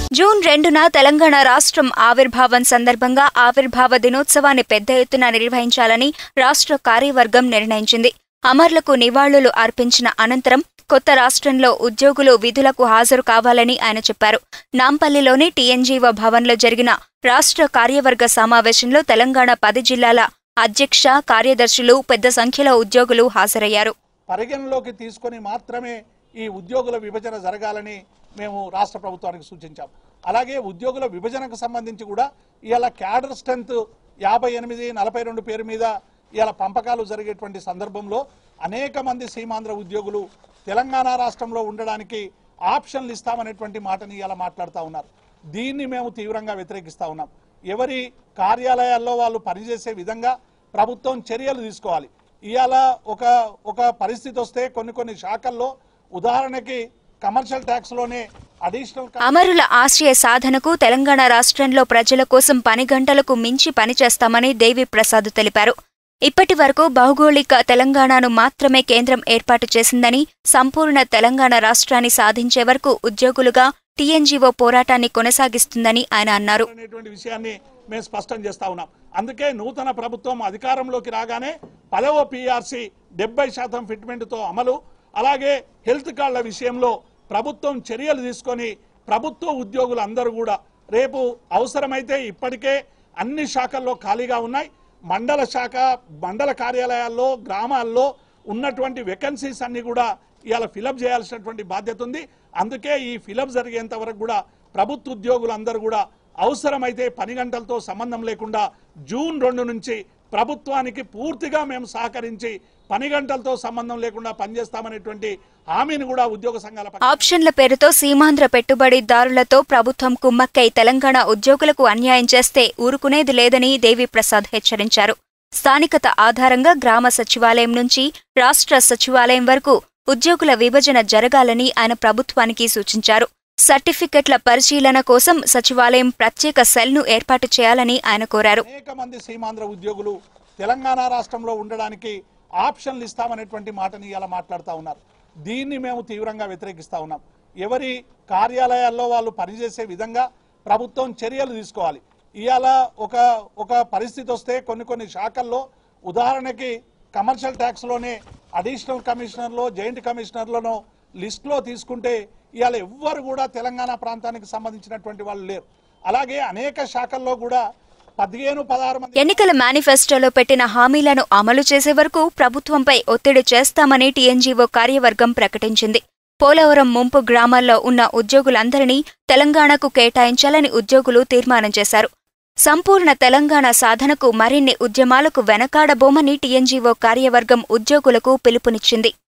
June రెండున తెలంగాణ రాష్ట్రం ఆవిర్భావం సందర్భంగా ఆవిర్భావ దినోత్సవాన్ని పెద్ద ఎత్తున నిర్వహించాలని రాష్ట్ర కార్యవర్గం నిర్ణయించింది అమరులకు నివాళులు అర్పించిన అనంతరం కొత్త రాష్ట్రంలో ఉద్యోగులు విధులకు హాజరు కావాలని ఆయన చెప్పారు నాంపల్లిలోని టీఎన్జీఓ భవన్లో జరిగిన రాష్ట్ర కార్యవర్గ సమావేశంలో తెలంగాణ పది జిల్లాల అధ్యక్ష కార్యదర్శులు పెద్ద సంఖ్యలో ఉద్యోగులు హాజరయ్యారు పరిగణలోకి తీసుకొని మాత్రమే ఈ ఉద్యోగుల విభజన జరగాలని మేము రాష్ట్ర ప్రభుత్వానికి సూచించాం అలాగే ఉద్యోగుల విభజనకు సంబంధించి కూడా ఇవాళ క్యాడర్ స్ట్రెంత్ యాభై ఎనిమిది నలభై రెండు పేరు మీద ఇవాళ పంపకాలు జరిగేటువంటి సందర్భంలో అనేక మంది సీమాంధ్ర ఉద్యోగులు తెలంగాణ రాష్ట్రంలో ఉండడానికి ఆప్షన్లు ఇస్తామనేటువంటి మాటని ఇలా మాట్లాడుతూ ఉన్నారు దీన్ని మేము తీవ్రంగా వ్యతిరేకిస్తూ ఉన్నాం ఎవరి కార్యాలయాల్లో వాళ్ళు పనిచేసే విధంగా ప్రభుత్వం చర్యలు తీసుకోవాలి ఇవాళ ఒక ఒక పరిస్థితి వస్తే కొన్ని కొన్ని శాఖల్లో ఉదాహరణకి కమర్షియల్ ట్యాక్స్లోనే అడిషనల్ అమరుల ఆశయ సాధనకు తెలంగాణ రాష్ట్రంలో ప్రజల కోసం పని గంటలకు మించి పనిచేస్తామని దేవి ప్రసాద్ తెలిపారు ఇప్పటి వరకు భౌగోళిక తెలంగాణను మాత్రమే కేంద్రం ఏర్పాటు చేసిందని సంపూర్ణ తెలంగాణ రాష్ట్రాన్ని సాధించే వరకు ఉద్యోగులుగా టీఎన్జీఓ పోరాటాన్ని కొనసాగిస్తుందని ఆయన అన్నారు అనేటువంటి విషయాన్ని మేము స్పష్టం చేస్తా ఉన్నాం అందుకే నూతన ప్రభుత్వం అధికారంలోకి రాగానే పదవ పిఆర్సి డెబ్బై శాతం ఫిట్మెంట్తో అమలు అలాగే హెల్త్ కార్డుల విషయంలో ప్రభుత్వం చర్యలు తీసుకొని ప్రభుత్వ ఉద్యోగులు అందరూ కూడా రేపు అవసరమైతే ఇప్పటికే అన్ని శాఖల్లో ఖాళీగా ఉన్నాయి మండల శాఖ మండల కార్యాలయాల్లో గ్రామాల్లో ఉన్నటువంటి వేకెన్సీస్ అన్ని కూడా ఇవాళ ఫిలప్ చేయాల్సినటువంటి బాధ్యత ఉంది అందుకే ఈ ఫిలప్ జరిగేంత వరకు కూడా ప్రభుత్వ ఉద్యోగులందరూ కూడా అవసరమైతే పని గంటలతో సంబంధం లేకుండా జూన్ రెండు నుంచి ప్రభుత్వానికి పూర్తిగా మేము సహకరించి పని గంటలతో సంబంధం లేకుండా పనిచేస్తామనేటువంటి హామీని కూడా ఉద్యోగ సంఘాల పక్షాన ఆప్షన్ల పేరుతో సీమాంధ్ర పెట్టుబడిదారులతో ప్రభుత్వం కుమ్మక్కై తెలంగాణ ఉద్యోగులకు అన్యాయం చేస్తే ఊరుకునేది లేదని దేవిప్రసాద్ హెచ్చరించారు స్థానికత ఆధారంగా గ్రామ సచివాలయం నుంచి రాష్ట్ర సచివాలయం వరకు ఉద్యోగుల విభజన జరగాలని ఆయన ప్రభుత్వానికి సూచించారు సర్టిఫికెట్ల పరిశీలన కోసం సచివాలయం ప్రత్యేక సెల్ను ఏర్పాటు చేయాలని ఆయన కోరారు అనేక మంది సీమాంధ్ర ఉద్యోగులు తెలంగాణ రాష్ట్రంలో ఉండడానికి ఆప్షన్లు ఇస్తామనేటువంటి మాటని ఇలా మాట్లాడుతూ ఉన్నారు దీన్ని మేము తీవ్రంగా వ్యతిరేకిస్తా ఉన్నాం ఎవరి కార్యాలయాల్లో వాళ్ళు పనిచేసే విధంగా ప్రభుత్వం చర్యలు తీసుకోవాలి ఇవాళ ఒక ఒక పరిస్థితి వస్తే కొన్ని కొన్ని శాఖల్లో ఉదాహరణకి కమర్షియల్ ట్యాక్స్లోనే అడిషనల్ కమిషనర్లో జాయింట్ కమిషనర్లను లిస్టులో తీసుకుంటే ఇవాళ ఎవ్వరు కూడా తెలంగాణ ప్రాంతానికి సంబంధించినటువంటి వాళ్ళు లేరు అలాగే అనేక శాఖల్లో కూడా పదిహేను పదహారు మంది ఎన్నికల మేనిఫెస్టోలో పెట్టిన హామీలను అమలు చేసే వరకు ప్రభుత్వంపై ఒత్తిడి చేస్తామని టీఎన్జీఓ కార్యవర్గం ప్రకటించింది పోలవరం ముంపు గ్రామాల్లో ఉన్న ఉద్యోగులందరినీ తెలంగాణకు కేటాయించాలని ఉద్యోగులు తీర్మానం చేశారు సంపూర్ణ తెలంగాణ సాధనకు మరిన్ని ఉద్యమాలకు వెనకాడబోమని టీఎన్జీఓ కార్యవర్గం ఉద్యోగులకు పిలుపునిచ్చింది